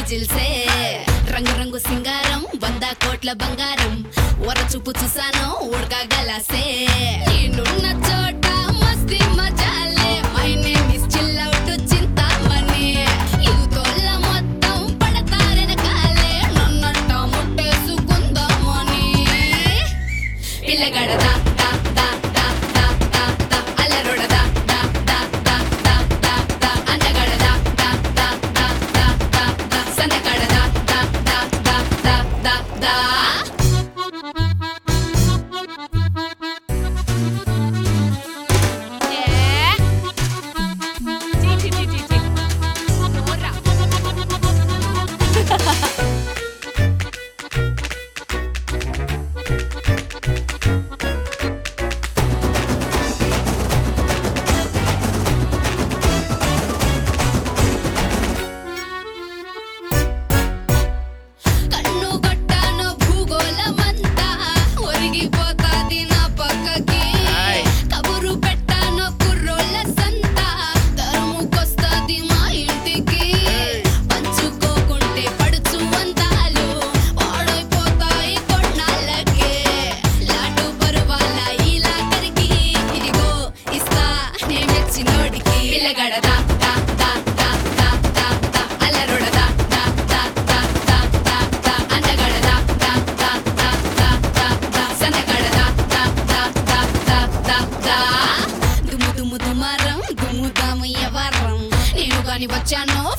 జిల్సే రంగు రంగు సింగారం వంద కోట్ల బంగారం వర చూపు చూసాను ఉడకగలసే నేనున్న చోట మస్తి మజాలే my name is chill out Chintamani యూతోళ్ళ మొత్తం పడతారెన కాలే నన్నట్ట ముట్టేసుకుందామని పిల్లగడ దా దా దా దా దా దా దా అల్లరొడ దా దా దా దా దా దా దా అందగడ దా దా దా దా దా దా దా సందగడ దా దా దా దా దా దా దా కన్ను కొట్టాను భూగోళమంతా ఒరిగిపోతాది నా పక్కకి ఆయ్. కబురు పెట్టాను కుర్రోళ్ళ సంతా తరుముకొస్తాది మా ఇంటికి పంచుకోకుంటే పడుచు అందాలు పాడైపోతాయి కొన్నాళ్ళకే లాటు పరువాల ఇలా కరికి ఇదిగో ఇస్తా నే మెచ్చినోడికి పిల్లగడ దా దా దా దా దా దా దా అల్లరొడ దా దా దా దా దా దా దా అందగడ దా దా దా దా దా దా దా సందగడ దా దా దా దా దా దా దా దుమ్ము దుమ్ము దుమారం దుమ్ము దాము ఎవరం నేను గాని వచ్చాను